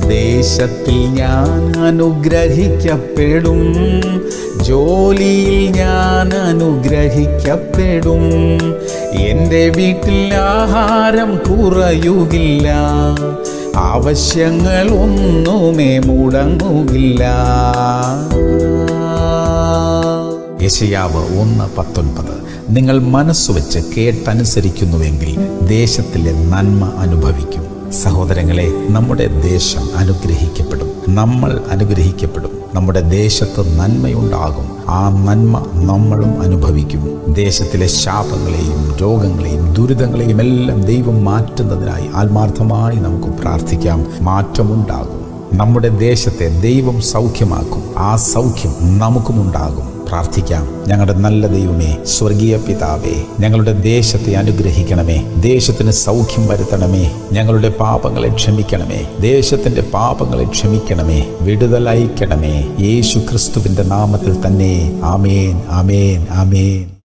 ദേശത്തിൽ ഞാൻ അനുഗ്രഹിക്കപ്പെടും ജോലിയിൽ ഞാൻ അനുഗ്രഹിക്കപ്പെടും എൻ്റെ വീട്ടിൽ ആഹാരം കുറയുകില്ല ആവശ്യങ്ങൾ ഒന്നുമേ മുടങ്ങുകില്ല യശയാവ് ഒന്ന് പത്തൊൻപത് നിങ്ങൾ മനസ്സുവെച്ച് കേട്ടനുസരിക്കുന്നുവെങ്കിൽ ദേശത്തിലെ നന്മ അനുഭവിക്കും സഹോദരങ്ങളെ നമ്മുടെ ദേശം അനുഗ്രഹിക്കപ്പെടും നമ്മൾ അനുഗ്രഹിക്കപ്പെടും നമ്മുടെ ദേശത്ത് നന്മയുണ്ടാകും ആ നന്മ നമ്മളും അനുഭവിക്കും ദേശത്തിലെ ശാപങ്ങളെയും രോഗങ്ങളെയും ദുരിതങ്ങളെയും എല്ലാം ദൈവം മാറ്റുന്നതിനായി ആത്മാർത്ഥമായി നമുക്ക് പ്രാർത്ഥിക്കാം മാറ്റമുണ്ടാകും നമ്മുടെ ദേശത്തെ ദൈവം സൗഖ്യമാക്കും ആ സൗഖ്യം നമുക്കുമുണ്ടാകും പ്രാർത്ഥിക്കാം ഞങ്ങളുടെ നല്ല ദൈവമേ സ്വർഗീയ പിതാവേ ഞങ്ങളുടെ ദേശത്തെ അനുഗ്രഹിക്കണമേ ദേശത്തിന് സൗഖ്യം വരുത്തണമേ ഞങ്ങളുടെ പാപങ്ങളെ ക്ഷമിക്കണമേ ദേശത്തിന്റെ പാപങ്ങളെ ക്ഷമിക്കണമേ വിടുതലയക്കണമേ യേശു ക്രിസ്തുവിന്റെ നാമത്തിൽ തന്നെ ആമേൻ ആമേൻ ആമേൻ